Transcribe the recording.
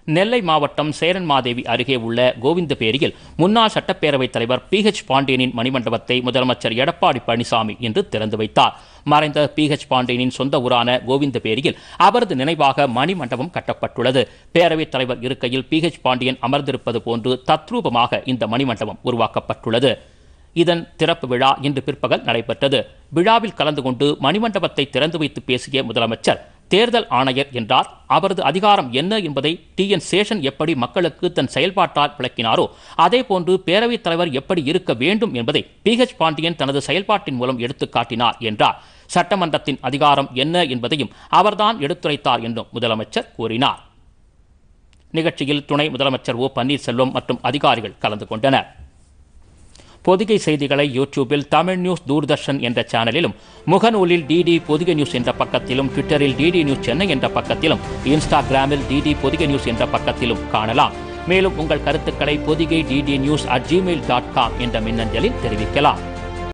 நெல்லை மாவட்டம் சேரன்மாதேவி அருகே உள்ள கோவிந்தபேரியில் முன்னாள் சட்டப்பேரவைத் தலைவர் பி ஹெச் பாண்டியனின் மணிமண்டபத்தை முதலமைச்சர் எடப்பாடி பழனிசாமி இன்று திறந்து வைத்தார் மறைந்த பி ஹெச் பாண்டியனின் சொந்த ஊரான கோவிந்தபேரியில் அவரது நினைவாக மணிமண்டபம் கட்டப்பட்டுள்ளது பேரவைத் தலைவர் இருக்கையில் பி ஹெச் பாண்டியன் அமர்ந்திருப்பது போன்று தத்ரூபமாக இந்த மணிமண்டபம் உருவாக்கப்பட்டுள்ளது இதன் திறப்பு விழா இன்று பிற்பகல் நடைபெற்றது விழாவில் கலந்து கொண்டு மணிமண்டபத்தை திறந்து வைத்து பேசிய முதலமைச்சர் தேர்தல் ஆணையர் என்றார் அவரது அதிகாரம் என்ன என்பதை டி என் சேஷன் எப்படி மக்களுக்கு தன் செயல்பாட்டால் விளக்கினாரோ அதேபோன்று பேரவைத் தலைவர் எப்படி இருக்க வேண்டும் என்பதை பி ஹெச் பாண்டியன் தனது செயல்பாட்டின் மூலம் எடுத்துக் காட்டினார் என்றார் சட்டமன்றத்தின் அதிகாரம் என்ன என்பதையும் அவர்தான் எடுத்துரைத்தார் என்றும் முதலமைச்சர் கூறினார் நிகழ்ச்சியில் துணை முதலமைச்சர் ஓ பன்னீர்செல்வம் மற்றும் அதிகாரிகள் கலந்து கொண்டனர் பொதிகை செய்திகளை யூடியூபில் தமிழ் நியூஸ் தூர்தர்ஷன் என்ற சேனலிலும் முகநூலில் டிடி பொதிகை நியூஸ் என்ற பக்கத்திலும் ட்விட்டரில் டிடி நியூஸ் சென்னை என்ற பக்கத்திலும் இன்ஸ்டாகிராமில் டிடி பொதிகை நியூஸ் என்ற பக்கத்திலும் காணலாம் மேலும் உங்கள் கருத்துக்களை Podhigai DD news at Gmail dot com என்ற மின்னஞ்சலில் தெரிவிக்கலாம்